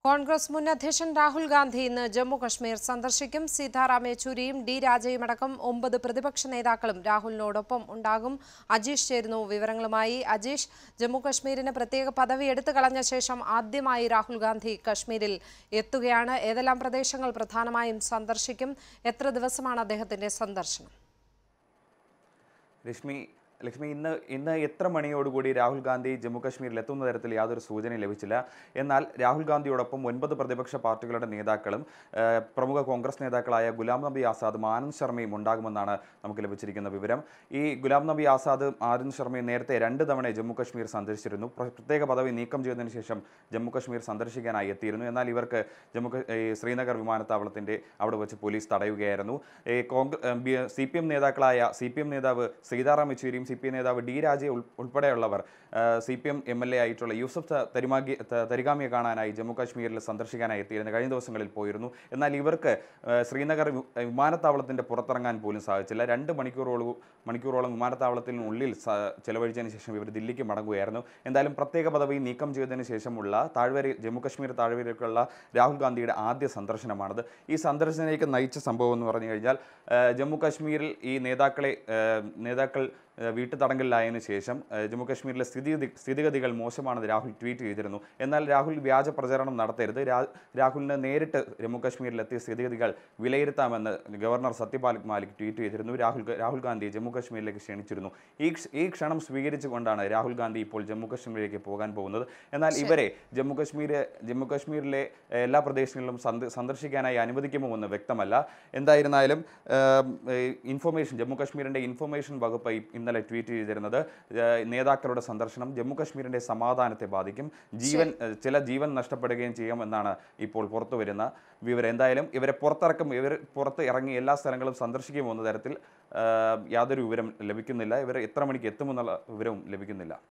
കോൺഗ്രസ് മുൻ അധ്യക്ഷൻ രാഹുൽ ഗാന്ധി ഇന്ന് ജമ്മു കശ്മീർ സന്ദർശിക്കും സീതാറാം യെച്ചൂരിയും ഡി രാജയുമടക്കം ഒമ്പത് പ്രതിപക്ഷ നേതാക്കളും രാഹുലിനോടൊപ്പം ഉണ്ടാകും അജീഷ് ചേരുന്നു വിവരങ്ങളുമായി അജീഷ് ജമ്മു കശ്മീരിന് പ്രത്യേക പദവി എടുത്തു കളഞ്ഞ ശേഷം ആദ്യമായി രാഹുൽ ഗാന്ധി കശ്മീരിൽ എത്തുകയാണ് ഏതെല്ലാം പ്രദേശങ്ങൾ പ്രധാനമായും സന്ദർശിക്കും എത്ര ദിവസമാണ് അദ്ദേഹത്തിന്റെ സന്ദർശനം ലക്ഷ്മി ലക്ഷ്മി ഇന്ന് ഇന്ന് എത്ര മണിയോടുകൂടി രാഹുൽ ഗാന്ധി ജമ്മു കാശ്മീരിൽ എത്തുന്ന തരത്തിൽ യാതൊരു സൂചനയും ലഭിച്ചില്ല എന്നാൽ രാഹുൽ ഗാന്ധിയോടൊപ്പം ഒൻപത് പ്രതിപക്ഷ പാർട്ടികളുടെ നേതാക്കളും ഏഹ്, പ്രമുഖ കോൺഗ്രസ് നേതാക്കളായ ഗുലാം നബി ആസാദും ആനന്ദ് ശർമ്മയും ഉണ്ടാകുമെന്നാണ് നമുക്ക് ലഭിച്ചിരിക്കുന്ന വിവരം ഈ ഗുലാം നബി ആസാദും ആനന്ദ് ശർമ്മയും നേരത്തെ രണ്ട് തവണ ജമ്മു കാശ്മീർ സന്ദർശിച്ചിരുന്നു പ്ര- പ്രത്യേക പദവി നീക്കം ചെയ്തതിനു ശേഷം ജമ്മു കാശ്മീർ സന്ദർശിക്കാനായി എത്തിയിരുന്നു എന്നാൽ ഇവർക്ക് ജമ്മു ക- ഈ ശ്രീനഗർ വിമാനത്താവളത്തിന്റെ അവിടെ വെച്ച് പോലീസ് തടയുകയായിരുന്നു ഈ കോൺഗ്രസ് സി പി എം നേതാക്കളായ സി പി എം നേതാവ് സീതാറാം യെച്ചൂരിയും സി പി എം നേതാവ് ഡി രാജയെ ഉൾ- ഉൾപ്പെടെയുള്ളവർ C P M M L A ആയിട്ടുള്ള യൂസഫ് ത- തരിമാഗി ത- തരിഗാമിയെ കാണാനായി ജമ്മു കാശ്മീരിൽ സന്ദർശിക്കാനായി എത്തിയിരുന്നു കഴിഞ്ഞ ദിവസങ്ങളിൽ പോയിരുന്നു എന്നാൽ ഇവർക്ക് ആ, ശ്രീനഗർ വി- വിമാനത്താവളത്തിന്റെ പുറത്തിറങ്ങാൻ പോലും സാധിച്ചില്ല രണ്ട് മണിക്കൂറോളം മണിക്കൂറോളം വിമാനത്താവളത്തിനുള്ളിൽ സ- ചെലവഴിച്ചതിന് ശേഷം ഇവർ ദില്ലിക്ക് മടങ്ങുകയായിരുന്നു എന്തായാലും പ്രത്യേക പദവി നീക്കം ചെയ്തതിന് ശേഷമുള്ള താഴ്വര ജമ്മു കാശ്മീർ താഴ്വരയിലേക്കുള്ള രാഹുൽ ഗാന്ധിയുടെ ആദ്യ സന്ദർശനമാണിത് ഈ സന്ദർശനത്തിലേക്ക് നയിച്ച സംഭവം എന്ന് പറഞ്ഞു കഴിഞ്ഞാൽ ആ, ജമ്മു കാശ്മീരിൽ ഈ നേതാക്കളെ ആ, നേതാക്കൾ ആ, വീട്ടുതടങ്കലിലായതിനു ശേഷം ആ, ജമ്മു കാശ്മീരിലെ സ്ഥിതി സ്ഥിതിഗതികൾ മോശമാണെന്ന് രാഹുൽ ട്വീറ്റ് ചെയ്തിരുന്നു എന്നാൽ രാഹുൽ വ്യാജ പ്രചരണം നടത്തരുത് രാ- രാഹുലിന് നേരിട്ട് ജമ്മു കാശ്മീരിലെത്തിയ സ്ഥിതിഗതികൾ വിലയിരുത്താമെന്ന് ഗവർണർ സത്യപാൽ മാലിക് ട്വീറ്റ് ചെയ്തിരുന്നു രാഹുൽ രാഹുൽ ഗാന്ധി ജമ്മു കാശ്മീരിലേക്ക് ക്ഷണിച്ചിരുന്നു ഈ ക്ഷ- ഈ ക്ഷണം സ്വീകരിച്ചുകൊണ്ടാണ് രാഹുൽ ഗാന്ധി ഇപ്പോൾ ജമ്മു കാശ്മീരിലേക്ക് പോകാൻ പോകുന്നത് എന്നാൽ ഇവരെ ജമ്മു കാശ്മീർ ജമ്മു കാശ്മീരിലെ ഏഹ്, എല്ലാ പ്രദേശങ്ങളിലും സന്ദ- സന്ദർശിക്കാനായി അനുവദിക്കുമോ എന്ന് വ്യക്തമല്ല എന്തായിരുന്നാലും ഏം, ഏഹ്, ഇൻഫർമേഷൻ ജമ്മു കാശ്മീരിൻ്റെ ഇൻഫർമേഷൻ വകുപ്പ് ഇ- ഇന്നലെ ട്വീറ്റ് ചെയ്തിരുന്നത് ഏഹ്, നേതാക്കളുടെ സന്ദർശനം ജമ്മു കാശ്മീരിൻ്റെ സമാധാനത്തെ ബാധിക്കും ജീവൻ ഏഹ്, ചില ജീവൻ നഷ്ടപ്പെടുകയും ചെയ്യാമെന്നാണ് ഇപ്പോൾ പുറത്തു വരുന്ന വിവരം എന്തായാലും ഇവരെ പുറത്തിറക്കും ഇവർ പുറത്ത് ഇറങ്ങി എല്ലാ സ്ഥലങ്ങളും സന്ദർശിക്കുമോ എന്ന തരത്തിൽ ഏഹ്, യാതൊരു വിവരം ലഭിക്കുന്നില്ല ഇവർ എത്ര മണിക്ക് എത്തുമെന്നുള്ള വിവരവും ലഭിക്കുന്നില്ല